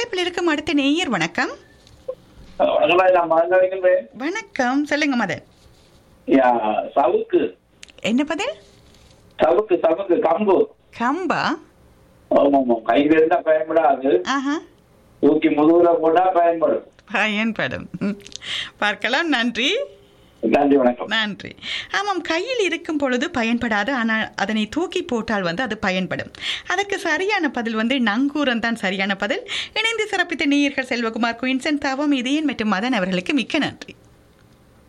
அழைப்பில் இருக்கும் அடுத்த நேயர் வணக்கம் வணக்கம் நான் மறந்து வைக்கின்றேன் வணக்கம் சொல்லுங்க மதன் யா, சவுக்கு என்ன பதில் சவுக்கு சவுக்கு கம்பு கம்பா ஆமா ஆமா கையில இருந்தா பயன்படாது ஆஹா தூக்கி முதுகுல போட்டா பயன்படும் பயன்படும் ம். பார்க்கலாம் நன்றி நன்றி வணக்கம் நன்றி ஆமாம் கையில் இருக்கும் பொழுது பயன்படாது ஆனால் அதனை தூக்கி போட்டால் வந்து அது பயன்படும் அதற்கு சரியான பதில் வந்து நங்கூரம் தான் சரியான பதில் இணைந்து சிறப்பித்த நேயர்கள் செல்வகுமார் குயின்சன் தவம் இதயன் மற்றும் மதன் அவர்களுக்கு மிக்க நன்றி